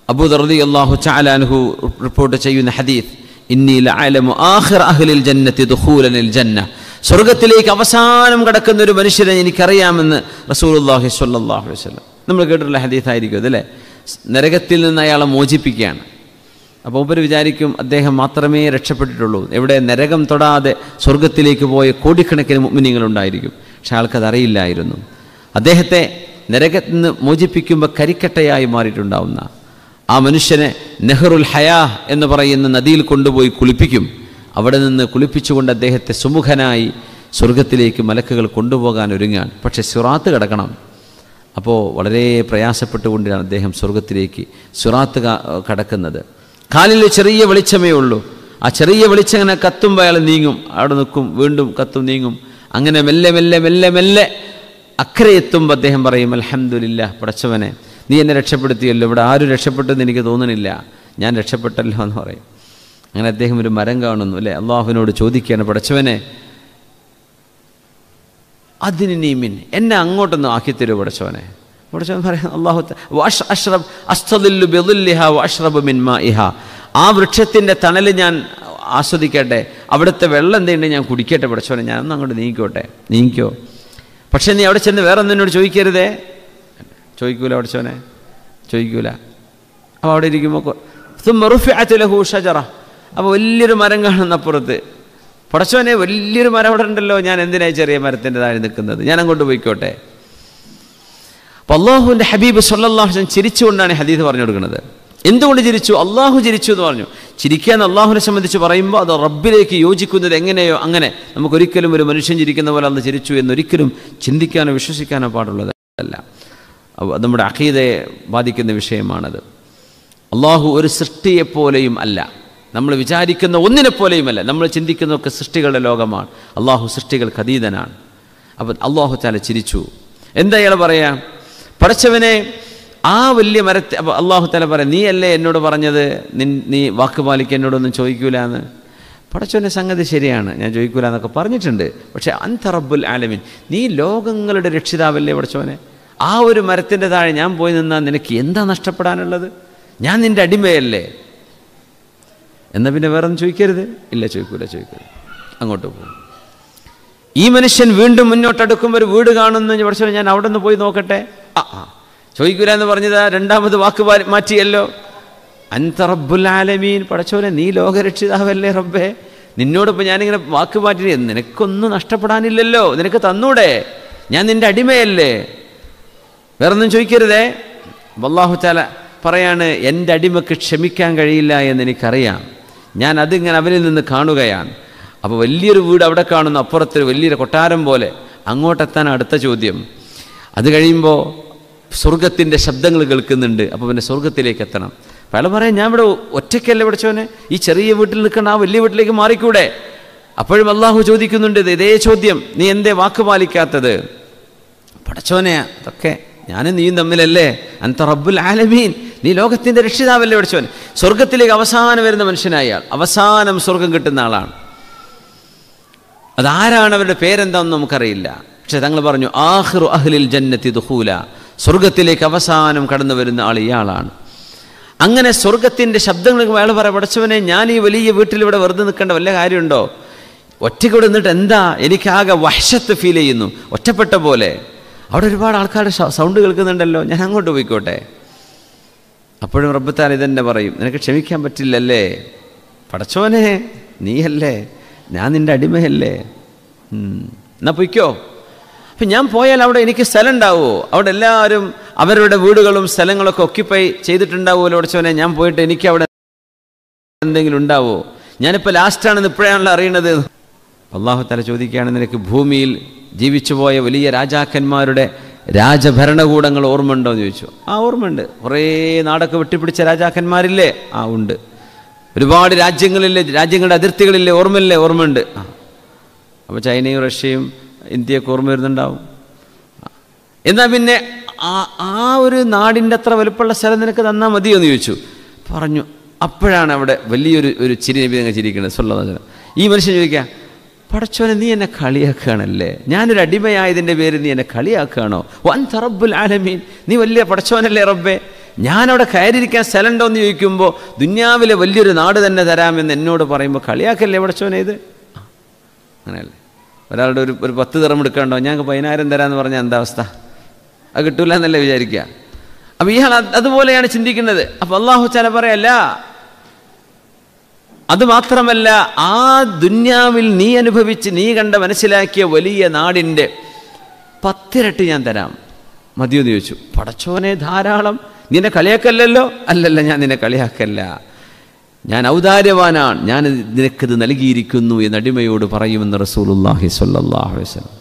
അബൂദർദി അള്ളാഹു ചാലാൻഹു report ചെയ്യുന്ന ഹദീഫ് ഇന്നി ലഅലമു ആഖിർ അഹ്ലിൽ ജന്നത്തി ദുഖൂലനിൽ ജന്ന സ്വർഗത്തിലേക്ക് അവസാനം കടക്കുന്ന ഒരു മനുഷ്യനെ എനിക്കറിയാമെന്ന് റസൂലുള്ളാഹി സ്വല്ലല്ലാഹു അലൈഹി വസല്ലം നമ്മൾ കേട്ടിട്ടുള്ള ഹദീസായിരിക്കും അതല്ലേ നരകത്തിൽ നിന്ന് അയാളെ മോചിപ്പിക്കുകയാണ് അപ്പോൾ മൂപ്പർ വിചാരിക്കും അദ്ദേഹം മാത്രമേ രക്ഷപ്പെട്ടിട്ടുള്ളൂ എവിടെ നരകം തൊടാതെ സ്വർഗത്തിലേക്ക് പോയ കോടിക്കണക്കിന് മുഗ്മിനികളുണ്ടായിരിക്കും പക്ഷെ ആൾക്കത് അറിയില്ലായിരുന്നു അദ്ദേഹത്തെ നരകത്തിൽ നിന്ന് മോചിപ്പിക്കുമ്പോൾ കരിക്കട്ടയായി മാറിയിട്ടുണ്ടാവുന്ന ആ മനുഷ്യനെ നെഹ്റുൽ ഹയാ എന്ന് പറയുന്ന നദിയിൽ കൊണ്ടുപോയി കുളിപ്പിക്കും അവിടെ നിന്ന് കുളിപ്പിച്ചുകൊണ്ട് അദ്ദേഹത്തെ സുമുഖനായി സ്വർഗത്തിലേക്ക് മലക്കുകൾ കൊണ്ടുപോകാൻ ഒരുങ്ങാൻ പക്ഷേ സിറാത്ത് കിടക്കണം അപ്പോൾ വളരെ പ്രയാസപ്പെട്ടുകൊണ്ടാണ് അദ്ദേഹം സ്വർഗത്തിലേക്ക് സിറാത്ത് ക- കടക്കുന്നത് കാലിൽ ചെറിയ വെളിച്ചമേ ഉള്ളൂ ആ ചെറിയ വെളിച്ചം ഇങ്ങനെ കത്തുമ്പോൾ അയാൾ നീങ്ങും അവിടെ നിൽക്കും വീണ്ടും കത്തും നീങ്ങും അങ്ങനെ മെല്ലെ മെല്ലെ മെല്ലെ മെല്ലെ അക്കരെ എത്തുമ്പോൾ അദ്ദേഹം പറയും അൽഹംദുലില്ല പടച്ചവനെ നീ എന്നെ രക്ഷപ്പെടുത്തിയല്ലോ ഇവിടെ ആരും രക്ഷപ്പെട്ടെന്ന് എനിക്ക് തോന്നണില്ല ഞാൻ രക്ഷപ്പെട്ടല്ലോ എന്ന് പറയും അങ്ങനെ അദ്ദേഹം ഒരു മരം കാണുന്നു അല്ലേ അള്ളാഹുവിനോട് ചോദിക്കുകയാണ് പടച്ചവനെ അതിന് നീമിൻ എന്നെ അങ്ങോട്ടൊന്ന് ആക്കിത്തരൂ പടച്ചവനെ പടച്ചവൻ പറയാം അള്ളാഹു ത- വഅഷ് അഷ്റബ് അസ്തദില്ലു ബിദില്ലിഹ വഅഷ്റബു മിൻ മാഇഹ ആ വൃക്ഷത്തിൻ്റെ തണൽ ഞാൻ ആസ്വദിക്കട്ടെ അവിടുത്തെ വെള്ളം എന്തുണ്ട് ഞാൻ കുടിക്കട്ടെ പടച്ചവനെ ഞാനൊന്ന് അങ്ങോട്ട് നീങ്ങിക്കോട്ടെ നീങ്ങിക്കോ പക്ഷേ നീ അവിടെ ചെന്ന് വേറെ ഒന്നിനോട് ചോദിക്കരുതേ ചോദിക്കൂല പടച്ചവനെ ചോദിക്കൂല അപ്പോൾ അവിടെ ഇരിക്കുമ്പോൾ റുഫിഅത്തുലഹു ഷജറ അപ്പോൾ വലിയൊരു മരം കാണുന്നപ്പുറത്ത് പടച്ചവനെ വലിയൊരു മരം അവിടെ ഉണ്ടല്ലോ ഞാൻ എന്തിനായി ചെറിയ മരത്തിൻ്റെ താഴെ നിൽക്കുന്നത് ഞാൻ അങ്ങോട്ട് പോയിക്കോട്ടെ അപ്പോൾ അള്ളാഹുവിൻ്റെ ഹബീബ് സല്ലാഹു ചിരിച്ചുകൊണ്ടാണ് ഈ ഹദീസ് പറഞ്ഞു കൊടുക്കുന്നത് എന്തുകൊണ്ട് ചിരിച്ചു അള്ളാഹു ചിരിച്ചു എന്ന് പറഞ്ഞു ചിരിക്കുക എന്ന് അള്ളാഹുവിനെ സംബന്ധിച്ച് പറയുമ്പോൾ അത് റബ്ബിലേക്ക് യോജിക്കുന്നത് എങ്ങനെയോ അങ്ങനെ നമുക്കൊരിക്കലും ഒരു മനുഷ്യൻ ചിരിക്കുന്ന പോലെ അന്ന് ചിരിച്ചു എന്നൊരിക്കലും ചിന്തിക്കാനോ വിശ്വസിക്കാനോ പാടുള്ളതല്ല അവ- നമ്മുടെ അഖീദയെ ബാധിക്കുന്ന വിഷയമാണത് അള്ളാഹു ഒരു സൃഷ്ടിയെപ്പോലെയും അല്ല നമ്മൾ വിചാരിക്കുന്ന ഒന്നിനെപ്പോലെയുമല്ല നമ്മൾ ചിന്തിക്കുന്നതൊക്കെ സൃഷ്ടികളുടെ ലോകമാണ് അള്ളാഹു സൃഷ്ടികൾക്ക് അതീതനാണ് അപ്പം അള്ളാഹു താല ചിരിച്ചു എന്താ ഇയാൾ പറയാ പടച്ചവനെ ആ വലിയ മരത്തെ അപ്പോൾ അള്ളാഹു താല പറയാം നീ അല്ലേ എന്നോട് പറഞ്ഞത് നിൻ നീ വാക്ക് പാലിക്ക് എന്നോടൊന്നും ചോദിക്കൂല എന്ന് പടച്ചവൻ്റെ സംഗതി ശരിയാണ് ഞാൻ ചോദിക്കൂല എന്നൊക്കെ പറഞ്ഞിട്ടുണ്ട് പക്ഷേ അന്ത റബ്ബുൽ ആലമീൻ നീ ലോകങ്ങളുടെ രക്ഷിതാവല്ലേ പടച്ചവനെ ആ ഒരു മരത്തിൻ്റെ താഴെ ഞാൻ പോയി നിന്നാൽ നിനക്ക് എന്താ നഷ്ടപ്പെടാനുള്ളത് ഞാൻ നിൻ്റെ അടിമയല്ലേ എന്നാൽ പിന്നെ വേറെ ഒന്നും ചോദിക്കരുത് ഇല്ല ചോദിക്കൂല ചോദിക്കൂല അങ്ങോട്ട് പോകും ഈ മനുഷ്യൻ വീണ്ടും മുന്നോട്ടെടുക്കുമ്പോൾ ഒരു വീട് കാണുന്നു എന്ന് പഠിച്ചോ ഞാൻ അവിടെ നിന്ന് പോയി നോക്കട്ടെ ആ ആ ചോദിക്കൂല എന്ന് പറഞ്ഞതാ രണ്ടാമത് വാക്ക് പാ- മാറ്റിയല്ലോ അൻത റബ്ബുൽ ആലമീൻ പടച്ചോനെ നീ ലോകരക്ഷിതാവല്ലേ റബ്ബേ നിന്നോടിപ്പോൾ ഞാനിങ്ങനെ വാക്ക് മാറ്റി നിനക്കൊന്നും നഷ്ടപ്പെടാനില്ലല്ലോ നിനക്ക് തന്നൂടെ ഞാൻ നിൻ്റെ അടിമയല്ലേ വേറൊന്നും ചോദിക്കരുതേ വല്ലാഹു താല പറയാണ് എൻ്റെ അടിമക്ക് ക്ഷമിക്കാൻ കഴിയില്ല എന്ന് എനിക്കറിയാം ഞാൻ അതിങ്ങനെ അവരിൽ നിന്ന് കാണുകയാണ് അപ്പോൾ വലിയൊരു വീട് അവിടെ കാണുന്നു അപ്പുറത്തൊരു വലിയൊരു കൊട്ടാരം പോലെ അങ്ങോട്ടെത്താൻ അടുത്ത ചോദ്യം അത് കഴിയുമ്പോൾ സ്വർഗത്തിൻ്റെ ശബ്ദങ്ങൾ കേൾക്കുന്നുണ്ട് അപ്പോൾ പിന്നെ സ്വർഗത്തിലേക്ക് എത്തണം അപ്പോൾ അയാൾ പറയാം ഞാൻ ഇവിടെ ഒറ്റയ്ക്കല്ലേ പഠിച്ചവനെ ഈ ചെറിയ വീട്ടിൽ നിൽക്കണ ആ വലിയ വീട്ടിലേക്ക് മാറിക്കൂടെ അപ്പോഴും അള്ളാഹു ചോദിക്കുന്നുണ്ട് ഇത് ഇതേ ചോദ്യം നീ എന്തേ വാക്ക് പാലിക്കാത്തത് പടച്ചോനെ അതൊക്കെ ഞാനും നീയും തമ്മിലല്ലേ അന്ത റബ്ബുൽ ആലമീൻ നീ ലോകത്തിൻ്റെ രക്ഷിതാവല്ലേ പഠിച്ചോൻ സ്വർഗത്തിലേക്ക് അവസാനം വരുന്ന മനുഷ്യനായ ആൾ അവസാനം സ്വർഗം കിട്ടുന്ന ആളാണ് അതാരാണ് അവരുടെ പേരെന്താണെന്ന് നമുക്കറിയില്ല പക്ഷെ തങ്ങൾ പറഞ്ഞു ആഹിറു അഹ്ലിൽ ജന്നത്തി ദുഹൂല സ്വർഗത്തിലേക്ക് അവസാനം കടന്നു വരുന്ന ആൾ ഇയാളാണ് അങ്ങനെ സ്വർഗത്തിൻ്റെ ശബ്ദങ്ങൾ അയാൾ പറയാം പഠിച്ചവനെ ഞാൻ ഈ വലിയ വീട്ടിൽ ഇവിടെ വെറുതെ നിൽക്കേണ്ട വല്ല കാര്യമുണ്ടോ ഒറ്റയ്ക്ക് ഇവിടെ നിന്നിട്ട് എന്താ എനിക്കാകെ വശത്ത് ഫീൽ ചെയ്യുന്നു ഒറ്റപ്പെട്ട പോലെ അവിടെ ഒരുപാട് ആൾക്കാരുടെ സ- സൗണ്ട് കേൾക്കുന്നുണ്ടല്ലോ ഞാൻ അങ്ങോട്ട് പോയിക്കോട്ടെ അപ്പോഴും റബ്ബത്താൻ ഇതെന്നെ പറയും നിനക്ക് ക്ഷമിക്കാൻ പറ്റില്ലല്ലേ പടച്ചോനെ നീയല്ലേ ഞാൻ നിൻ്റെ അടിമയല്ലേ ഉം. എന്നാ പൊയ്ക്കോ അപ്പം ഞാൻ പോയാൽ അവിടെ എനിക്ക് സ്ഥലം ഉണ്ടാവുമോ അവിടെ എല്ലാവരും അവരുടെ വീടുകളും സ്ഥലങ്ങളൊക്കെ ഒക്യുപ്പൈ ചെയ്തിട്ടുണ്ടാവുമല്ലോ പടച്ചോനെ ഞാൻ പോയിട്ട് എനിക്ക് അവിടെ എന്തെങ്കിലും ഉണ്ടാവോ ഞാനിപ്പോൾ ലാസ്റ്റാണെന്ന് ഇപ്പോഴാണല്ലോ അറിയണത് അള്ളാഹു തല ചോദിക്കുകയാണ് നിനക്ക് ഭൂമിയിൽ ജീവിച്ചു പോയ വലിയ രാജാക്കന്മാരുടെ രാജഭരണകൂടങ്ങൾ ഓർമ്മയുണ്ടോ എന്ന് ചോദിച്ചു ആ ഓർമ്മയുണ്ട് കുറേ നാടൊക്കെ വെട്ടിപ്പിടിച്ച രാജാക്കന്മാരില്ലേ ആ ഉണ്ട് ഒരുപാട് രാജ്യങ്ങളിലെ രാജ്യങ്ങളുടെ അതിർത്തികളിലെ ഓർമ്മയില്ലേ ഓർമ്മയുണ്ട് ആ അപ്പോൾ ചൈനയും റഷ്യയും ഇന്ത്യയൊക്കെ ഓർമ്മ വരുന്നുണ്ടാവും എന്നാൽ പിന്നെ ആ ആ ഒരു നാടിൻ്റെ അത്ര വലുപ്പമുള്ള സ്ഥലം നിനക്ക് തന്നാൽ മതിയോ എന്ന് ചോദിച്ചു പറഞ്ഞു അപ്പോഴാണ് അവിടെ വലിയൊരു ഒരു ചിരി നബി അങ്ങ് ചിരിക്കുന്നത് സ്വല്ലം ഈ മനുഷ്യൻ ചോദിക്കുക പടച്ചോനെ നീ എന്നെ കളിയാക്കുകയാണല്ലേ ഞാനൊരു അടിമയായതിൻ്റെ പേര് നീ എന്നെ കളിയാക്കുകയാണോ വൻ റബ്ബുൽ ആലമീൻ നീ വലിയ പടച്ചോനല്ലേ റബ്ബേ ഞാനവിടെ കയറിയിരിക്കാൻ സ്ഥലമുണ്ടോ എന്ന് ചോദിക്കുമ്പോൾ ദുന്യാവിലെ വലിയൊരു നാട് തന്നെ തരാമെന്ന് എന്നോട് പറയുമ്പോൾ കളിയാക്കല്ലേ പടച്ചോനെ ഇത് ആ, അങ്ങനെയല്ലേ ഒരാളുടെ ഒരു ഒരു പത്ത് തറം എടുക്കാണ്ടോ ഞങ്ങൾക്ക് പതിനായിരം തരാമെന്ന് പറഞ്ഞാൽ എന്താ അവസ്ഥ അത് കിട്ടൂല എന്നല്ലേ വിചാരിക്കുക അപ്പോൾ ഇയാൾ അത് അതുപോലെയാണ് ചിന്തിക്കുന്നത് അപ്പോൾ അള്ളാഹു ചാല പറയല്ല അത് മാത്രമല്ല ആ ദുന്യാവിൽ നീ അനുഭവിച്ച് നീ കണ്ട മനസ്സിലാക്കിയ വലിയ നാടിൻ്റെ പത്തിരട്ടി ഞാൻ തരാം മതിയോ എന്ന് ചോദിച്ചു പടച്ചോനെ ധാരാളം നിന്നെ കളിയാക്കല്ലല്ലോ അല്ലല്ല ഞാൻ നിന്നെ കളിയാക്കല്ല ഞാൻ ഔദാര്യവാനാണ് ഞാൻ നിനക്കിത് നൽകിയിരിക്കുന്നു എന്ന് അടിമയോട് പറയുമെന്ന് റസൂലുല്ലാഹി സ്വല്ലല്ലാഹു അലൈഹി വസല്ലം